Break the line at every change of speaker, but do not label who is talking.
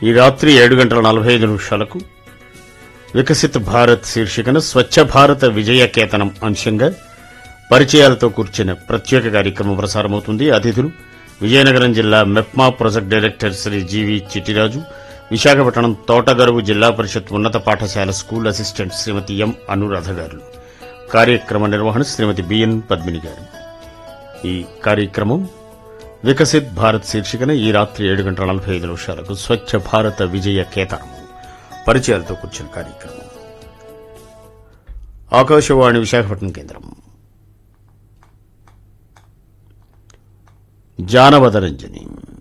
ఈ రాత్రి ఏడు గంటల నలభై ఐదు నిమిషాలకు వికసిత్ భారత్ శీర్షికన స్వచ్ఛ భారత విజయ కేతనం అంశంగా పరిచయాలతో కూర్చిన ప్రత్యేక కార్యక్రమం ప్రసారమవుతుంది అతిథులు విజయనగరం జిల్లా మెప్మా ప్రాజెక్ట్ డైరెక్టర్ శ్రీ జీవి చిట్టిరాజు విశాఖపట్నం తోటగరువు జిల్లా పరిషత్ ఉన్నత పాఠశాల స్కూల్ అసిస్టెంట్ శ్రీమతి ఎం అనురాధ గారు కార్యక్రమ నిర్వహణ శ్రీమతి బిఎన్ పద్మిని గారు ఈ కార్యక్రమం వికసిత్ భారత్ శీర్షికన ఈ రాత్రి ఏడు గంటల నలభై ఐదు నిమిషాలకు స్వచ్ఛ భారత విజయ కేతనం పరిచయాలతో కూర్చున్న కార్యక్రమం ఆకాశవాణి విశాఖపట్నం కేంద్రం జానవద రంజని